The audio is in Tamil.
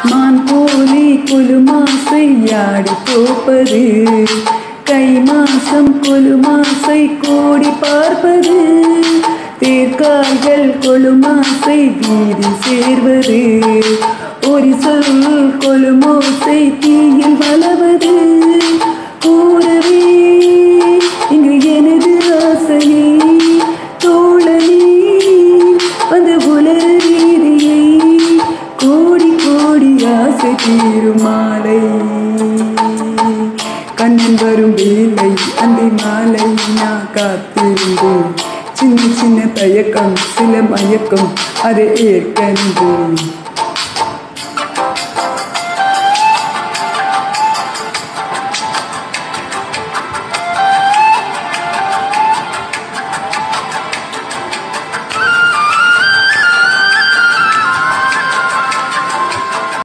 மான் போலே கொலுமாசையாடி போப்பது கை மாசம் கொலுமாசை கோடி பார்ப்பது தேர்காய்கள் கொலுமாசை வீதி சேர்வது ஒரு சொல் கொலுமோசை தீயில் வளவது கூறவே இங்கு எனது ஆசையை தோழனே வந்து உலர வீதியை கோடி கோடி ஆசை தீரும் மாலை கண்ணன் வரும் வேலை அந்த மாலை நான் காத்திருந்தேன் சின்ன சின்ன தயக்கம் சில மயக்கம் அதை ஏற்கனவே